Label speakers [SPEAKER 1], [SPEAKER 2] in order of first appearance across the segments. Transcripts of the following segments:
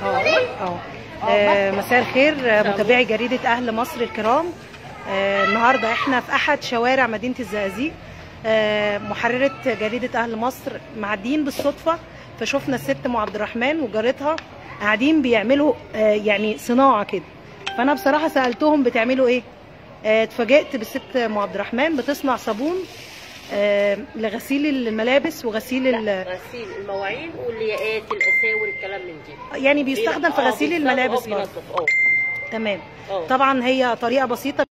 [SPEAKER 1] اه اه مساء الخير آه، متابعي جريدة أهل مصر الكرام آه، النهاردة احنا في أحد شوارع مدينة الزقازيق آه، محررة جريدة أهل مصر معديين بالصدفة فشفنا الست أم عبد الرحمن وجارتها قاعدين بيعملوا آه، يعني صناعة كده فأنا بصراحة سألتهم بتعملوا إيه آه، اتفاجئت بالست أم عبد الرحمن بتصنع صابون آه، لغسيل الملابس وغسيل ال...
[SPEAKER 2] غسيل المواعين والياقات الاساور الكلام من دي
[SPEAKER 1] يعني بيستخدم في
[SPEAKER 2] آه،
[SPEAKER 1] غسيل
[SPEAKER 2] بيستخدم-
[SPEAKER 1] الملابس
[SPEAKER 2] آه،
[SPEAKER 1] برضه
[SPEAKER 2] بينضف، اه
[SPEAKER 1] تمام
[SPEAKER 2] اه
[SPEAKER 1] طبعا هي طريقه بسيطه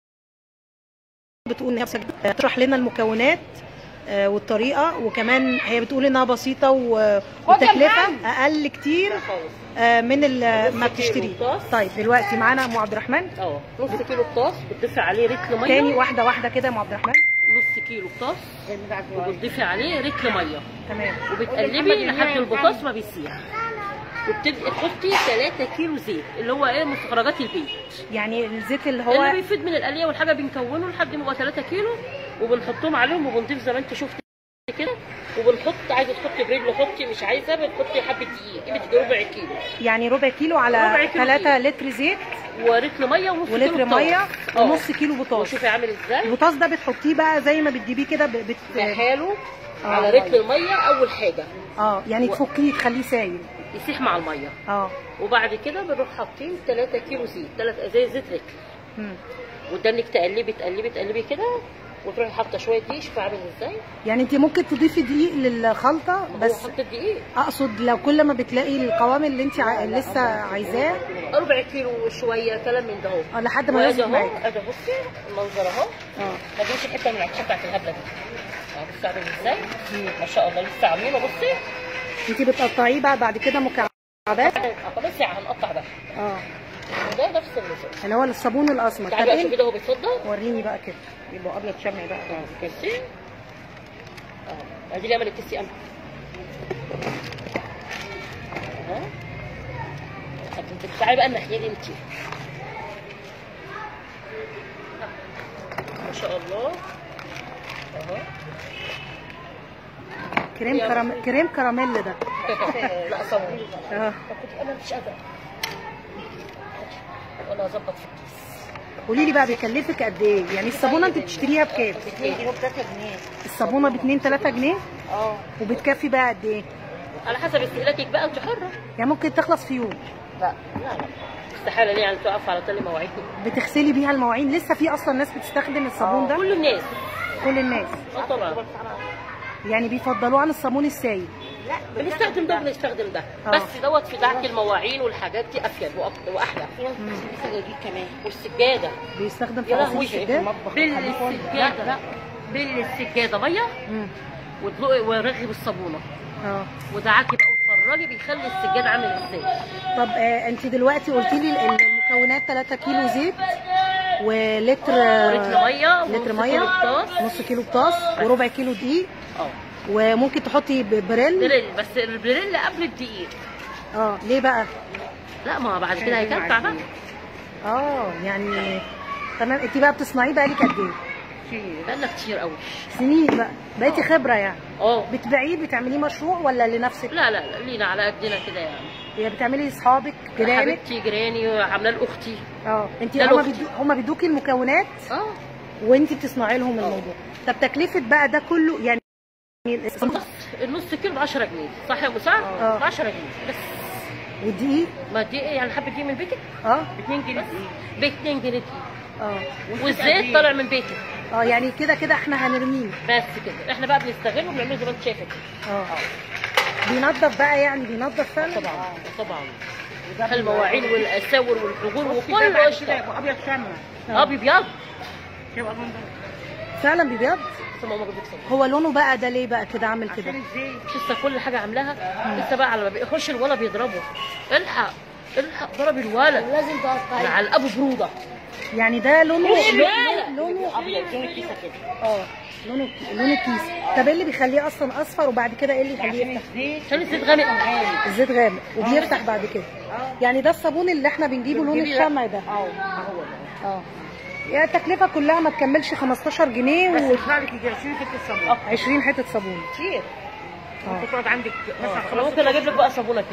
[SPEAKER 1] بتقول انها بسج- تشرح لنا المكونات آه، والطريقه وكمان هي بتقول انها بسيطه و- والتكلفه اقل كتير
[SPEAKER 2] خالص
[SPEAKER 1] آه، من ال- ما
[SPEAKER 2] نص كيلو
[SPEAKER 1] بتشتريه
[SPEAKER 2] طاس.
[SPEAKER 1] طيب دلوقتي معانا ام عبد الرحمن
[SPEAKER 2] اه نص كيلو بطاس بتضيفي عليه رتل ميه
[SPEAKER 1] تاني واحده واحده كده يا ام عبد الرحمن
[SPEAKER 2] نص كيلو بطاس وبتضيفي عليه رتل ميه
[SPEAKER 1] تمام
[SPEAKER 2] وبتقلبي لحد البطاطس ما بيسيح وبتبقي تحطي 3 كيلو زيت اللي هو ايه مستخرجات البيت
[SPEAKER 1] يعني الزيت اللي
[SPEAKER 2] اللي
[SPEAKER 1] هو
[SPEAKER 2] بيفيد من القليه والحاجه بنكونه لحد ما يبقى 3 كيلو وبنحطهم عليهم وبنضيف زي ما انت شفت كده وبنحط عايزه تحطي برجل حطي مش عايزه بتحطي حبه دقيق قيمه ربع كيلو
[SPEAKER 1] يعني ربع كيلو
[SPEAKER 2] ربع
[SPEAKER 1] على
[SPEAKER 2] كيلو
[SPEAKER 1] 3 لتر زيت
[SPEAKER 2] ورتل ميه ونص
[SPEAKER 1] ولتر
[SPEAKER 2] كيلو بطاطس.
[SPEAKER 1] ميه
[SPEAKER 2] اه.
[SPEAKER 1] ونص كيلو بطاطس
[SPEAKER 2] وشوفي عامل ازاي
[SPEAKER 1] البطاطس ده بتحطيه بقى زي ما بتجيبيه كده ب- بت...
[SPEAKER 2] بحاله
[SPEAKER 1] اه.
[SPEAKER 2] على رتل الميه اول حاجه
[SPEAKER 1] اه يعني
[SPEAKER 2] و-
[SPEAKER 1] تفكيه تخليه سايل
[SPEAKER 2] يسيح مع الميه
[SPEAKER 1] اه
[SPEAKER 2] وبعد كده بنروح حاطين 3 كيلو زيت 3 ازايز زيت رتل
[SPEAKER 1] مم.
[SPEAKER 2] وده انك تقلبي تقلبي تقلبي كده وتروحي حاطه شويه دقيق شوفي عامل ازاي
[SPEAKER 1] يعني انت ممكن تضيفي دقيق للخلطه
[SPEAKER 2] بس
[SPEAKER 1] بس
[SPEAKER 2] حطيت دقيق
[SPEAKER 1] اقصد لو كل ما بتلاقي القوام اللي انت ع... لسه عايزاه
[SPEAKER 2] ربع كيلو وشويه كلام من ده اهو
[SPEAKER 1] اه لحد ما
[SPEAKER 2] وادي
[SPEAKER 1] يظبط
[SPEAKER 2] اهو
[SPEAKER 1] معاكي
[SPEAKER 2] ادي بصي المنظر اهو
[SPEAKER 1] اه
[SPEAKER 2] ما تجيبش حته من العكشه بتاعت الهبله دي اه بصي عامل ازاي ما شاء الله لسه عاملينه بصي
[SPEAKER 1] انت بتقطعيه بقى بعد كده مكعبات
[SPEAKER 2] اه بس هنقطع ده
[SPEAKER 1] اه
[SPEAKER 2] وده نفس النظام
[SPEAKER 1] اللي هو الصابون الاسمر طب
[SPEAKER 2] تعالي بقى شوفي
[SPEAKER 1] ايه
[SPEAKER 2] ده هو بيتصدى
[SPEAKER 1] وريني بقى كده يبقى ابيض شمعي بقى
[SPEAKER 2] اه بصي اه ادي اللي عملت كيسي قمح اه طب انت تعالي بقى الناحيه دي انت ما شاء الله اهو
[SPEAKER 1] كريم كرام... كريم كراميل ده
[SPEAKER 2] لا صبري
[SPEAKER 1] اه
[SPEAKER 2] انا مش قادره ولا اظبط في الكيس
[SPEAKER 1] قولي لي بقى بيكلفك قد ايه يعني الصابونه انت بتشتريها بكام
[SPEAKER 2] كيلو ب 3 جنيه
[SPEAKER 1] الصابونه ب 2 3 جنيه
[SPEAKER 2] اه
[SPEAKER 1] وبتكفي بقى قد ايه
[SPEAKER 2] على حسب استهلاكك بقى انت حره
[SPEAKER 1] يعني ممكن تخلص في يوم
[SPEAKER 2] لا لا لا استحاله ليه يعني تقف على طول مواعيد
[SPEAKER 1] بتغسلي بيها المواعين لسه في اصلا ناس بتستخدم الصابون ده
[SPEAKER 2] كل الناس
[SPEAKER 1] كل الناس
[SPEAKER 2] اه طبعا
[SPEAKER 1] يعني بيفضلوه عن الصابون السائل
[SPEAKER 2] بنستخدم ده وبنستخدم ده
[SPEAKER 1] آه.
[SPEAKER 2] بس دوت في دعك المواعين والحاجات دي افيد وأك- واحلى السجاجيد كمان والسجاده
[SPEAKER 1] بيستخدم في
[SPEAKER 2] يا
[SPEAKER 1] غسيل
[SPEAKER 2] لهوي
[SPEAKER 1] السجاد
[SPEAKER 2] بالسجاده بالسجاده ميه
[SPEAKER 1] مم.
[SPEAKER 2] وتدلقي ورغي بالصابونه
[SPEAKER 1] اه
[SPEAKER 2] ودعاكي بقى وتفرجي بيخلي السجاد عامل ازاي
[SPEAKER 1] طب آه انت دلوقتي قلتي لي ال- المكونات 3 كيلو زيت ولتر
[SPEAKER 2] ولتر ميه
[SPEAKER 1] لتر
[SPEAKER 2] ونص
[SPEAKER 1] ميه
[SPEAKER 2] كيلو بطاطس.
[SPEAKER 1] نص كيلو بطاس وربع كيلو دقيق
[SPEAKER 2] اه
[SPEAKER 1] وممكن تحطي ب- بريل
[SPEAKER 2] بريل بس البريل قبل الدقيق
[SPEAKER 1] اه ليه بقى
[SPEAKER 2] لا ما بعد كده هيكلكع بقى
[SPEAKER 1] اه يعني تمام انت بقى بتصنعيه بقى لك قد ايه
[SPEAKER 2] بقالنا كتير قوي
[SPEAKER 1] سنين بقى بقيتي خبره يعني
[SPEAKER 2] اه
[SPEAKER 1] بتبيعيه بتعمليه مشروع ولا لنفسك
[SPEAKER 2] لا لا لا لينا على قدنا كده يعني
[SPEAKER 1] يعني بتعملي لاصحابك جيرانك
[SPEAKER 2] حبيبتي جيراني عامله لاختي
[SPEAKER 1] اه انت
[SPEAKER 2] ده
[SPEAKER 1] هما
[SPEAKER 2] لأختي.
[SPEAKER 1] بيدو هما بيدوكي المكونات
[SPEAKER 2] اه
[SPEAKER 1] وانت بتصنعي لهم الموضوع طب تكلفه بقى ده كله يعني
[SPEAKER 2] النص النص كيلو ب 10 جنيه صح يا ابو سعد؟
[SPEAKER 1] آه.
[SPEAKER 2] ب 10 جنيه بس
[SPEAKER 1] والدقيق
[SPEAKER 2] ما دي ايه يعني حبه دي من بيتك
[SPEAKER 1] اه
[SPEAKER 2] ب 2 جنيه ب 2 جنيه دي
[SPEAKER 1] اه
[SPEAKER 2] والزيت طالع من بيتك
[SPEAKER 1] اه يعني كده كده احنا هنرميه
[SPEAKER 2] بس كده احنا بقى بنستغله وبنعمله زي ما انت شايفه كده
[SPEAKER 1] اه بينظف بقى يعني بينظف فعلا
[SPEAKER 2] طبعا طبعا المواعين والاساور والحجور وكل اشياء
[SPEAKER 3] ابيض شمع
[SPEAKER 2] اه بيبيض
[SPEAKER 3] شبه المنظر
[SPEAKER 1] فعلا بيبيض
[SPEAKER 2] بس ماما بتكسب
[SPEAKER 1] هو لونه بقى ده ليه بقى كده عامل كده
[SPEAKER 3] عشان الزيت
[SPEAKER 2] لسه كل حاجه عاملاها لسه بقى على ما بيخش الولد بيضربه الحق الحق ضرب الولد
[SPEAKER 4] لازم تقطعي
[SPEAKER 2] على الابو بروده
[SPEAKER 1] يعني ده لونه
[SPEAKER 2] مش
[SPEAKER 1] لونه
[SPEAKER 2] مالك.
[SPEAKER 1] لونه
[SPEAKER 2] ابيض زي الكيسه كده
[SPEAKER 1] اه لونه لون الكيس طب ايه اللي بيخليه اصلا اصفر وبعد كده ايه اللي يخليه
[SPEAKER 3] عشان
[SPEAKER 1] يفتح
[SPEAKER 3] الزيت
[SPEAKER 2] عشان الزيت غامق
[SPEAKER 1] الزيت غامق وبيفتح بعد كده يعني ده الصابون اللي احنا بنجيبه لون
[SPEAKER 2] بتجيبي ده.
[SPEAKER 1] الشمع ده
[SPEAKER 2] اه هو ده
[SPEAKER 1] اه يعني التكلفه كلها ما تكملش 15 جنيه
[SPEAKER 3] بس
[SPEAKER 1] و
[SPEAKER 3] يطلع لك يجي 20 حته صابون
[SPEAKER 1] 20 حته صابون
[SPEAKER 2] كتير
[SPEAKER 1] اه
[SPEAKER 3] ممكن تقعد عندك مثلا
[SPEAKER 2] انا
[SPEAKER 3] خلاص
[SPEAKER 2] ممكن اجيب لك بقى صابونه كده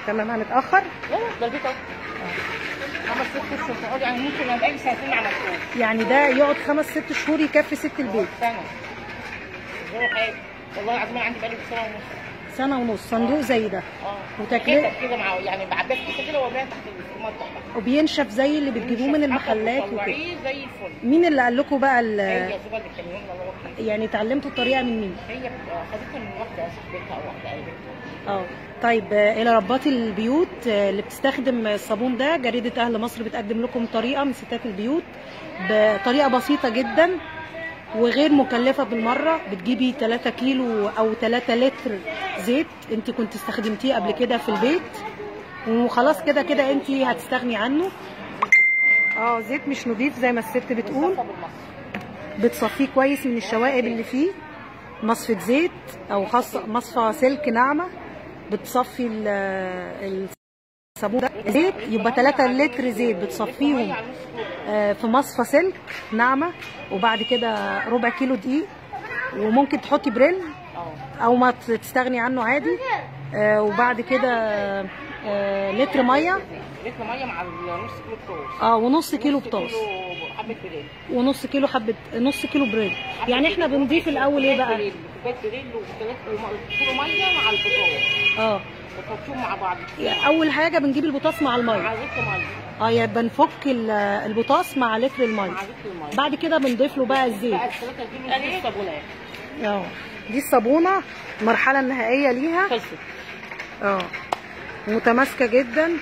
[SPEAKER 1] تمام هنتاخر
[SPEAKER 2] لا لا ده البيت اهو
[SPEAKER 3] خمس ست اشهر تقعد يعني ممكن انا بقالي سنتين ما عملتوش
[SPEAKER 1] يعني ده يقعد خمس ست شهور يكفي ست البيت
[SPEAKER 3] سنه غير حاجه والله العظيم أنا عندي بقالي سنه ونص
[SPEAKER 1] سنه ونص صندوق زي ده
[SPEAKER 3] اه
[SPEAKER 1] وتكلفة-
[SPEAKER 3] حتت كده مع يعني بعباس كده كده وبيع تحت المطبخ بقى
[SPEAKER 1] وبينشف زي اللي بتجيبوه من المحلات وكده
[SPEAKER 3] وطلعيه زي الفل
[SPEAKER 1] مين اللي قال لكم بقى ال-
[SPEAKER 3] هي زوجة اللي كان يوم الله وكيل
[SPEAKER 1] يعني اتعلمتوا الطريقه من مين
[SPEAKER 3] هي بتبقى خدتها من واحده صاحبتها او واحده قريبتها
[SPEAKER 1] اه طيب آه، الى ربات البيوت آه، اللي بتستخدم الصابون ده جريده اهل مصر بتقدم لكم طريقه من ستات البيوت بطريقه بسيطه جدا وغير مكلفه بالمره بتجيبي 3 كيلو او 3 لتر زيت انت كنت استخدمتيه قبل كده في البيت وخلاص كده كده انت هتستغني عنه اه زيت مش نضيف زي ما الست بتقول
[SPEAKER 3] صفى بالمصر
[SPEAKER 1] بتصفيه كويس من الشوائب اللي فيه مصفة زيت او خاصة مصفى سلك ناعمة بتصفي ال- الصابون ده زيت يبقى 3 لتر زيت بتصفيهم آه، في مصفى سلك ناعمة وبعد كده ربع كيلو دقيق وممكن تحطي بريل
[SPEAKER 3] اه
[SPEAKER 1] او ما تستغني عنه عادي آه، وبعد كده آه، لتر ميه
[SPEAKER 3] لتر ميه مع النص كيلو بطاطس
[SPEAKER 1] اه ونص كيلو
[SPEAKER 3] نص
[SPEAKER 1] بطاطس
[SPEAKER 3] كيلو حبه بريل
[SPEAKER 1] ونص كيلو حبه نص كيلو بريل يعني احنا بنضيف الاول ايه بقى
[SPEAKER 3] بريل كوبايه بريل وثلاث كيلو ميه مع البطاطس
[SPEAKER 1] اه
[SPEAKER 3] بتحطيهم مع بعض
[SPEAKER 1] اول حاجه بنجيب البطاطس مع
[SPEAKER 3] مع
[SPEAKER 1] الميه
[SPEAKER 3] لتر ميه
[SPEAKER 1] اه يبقى نفك ال- البطاطس مع لتر الميه
[SPEAKER 3] مع لتر الميه
[SPEAKER 1] بعد كده بنضيف له بقى الزيت
[SPEAKER 3] بقى الثلاثه كيلو
[SPEAKER 2] ادي
[SPEAKER 3] زيت
[SPEAKER 2] الصابونات
[SPEAKER 1] اه دي الصابونه المرحله النهائيه ليها
[SPEAKER 2] خلصت
[SPEAKER 1] اه متماسكه جدا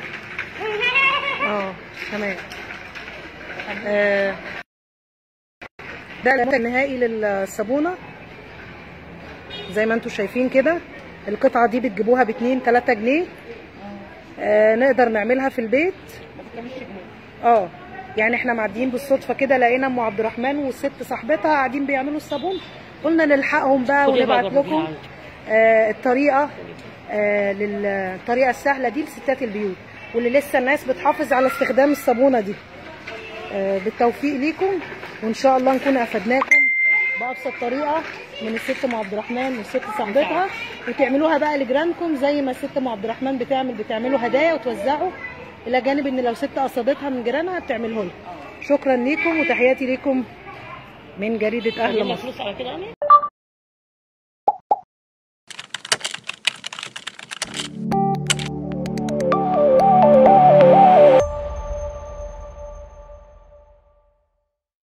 [SPEAKER 1] اه تمام آه ده الوقت النهائي للصابونه زي ما انتم شايفين كده القطعه دي بتجيبوها ب 2 3 جنيه آه نقدر نعملها في البيت
[SPEAKER 3] ما بتكملش جنيه
[SPEAKER 1] اه يعني احنا معديين بالصدفه كده لقينا ام عبد الرحمن والست صاحبتها قاعدين بيعملوا الصابون قلنا نلحقهم بقى
[SPEAKER 2] خدي بقى
[SPEAKER 1] ونبعت
[SPEAKER 2] جربيها
[SPEAKER 1] لكم
[SPEAKER 2] عندي.
[SPEAKER 1] آه الطريقه آه للطريقه السهله دي لستات البيوت واللي لسه الناس بتحافظ على استخدام الصابونه دي آه بالتوفيق ليكم وان شاء الله نكون افدناكم بابسط طريقه من الست ام عبد الرحمن والست صاحبتها وتعملوها بقى لجيرانكم زي ما الست ام عبد الرحمن بتعمل بتعملوا هدايا وتوزعوا الى جانب ان لو ست قصدتها من جيرانها بتعمله لها شكرا ليكم وتحياتي ليكم من جريده اهل
[SPEAKER 2] خلينا
[SPEAKER 1] مصر
[SPEAKER 2] فلوس على كده يعني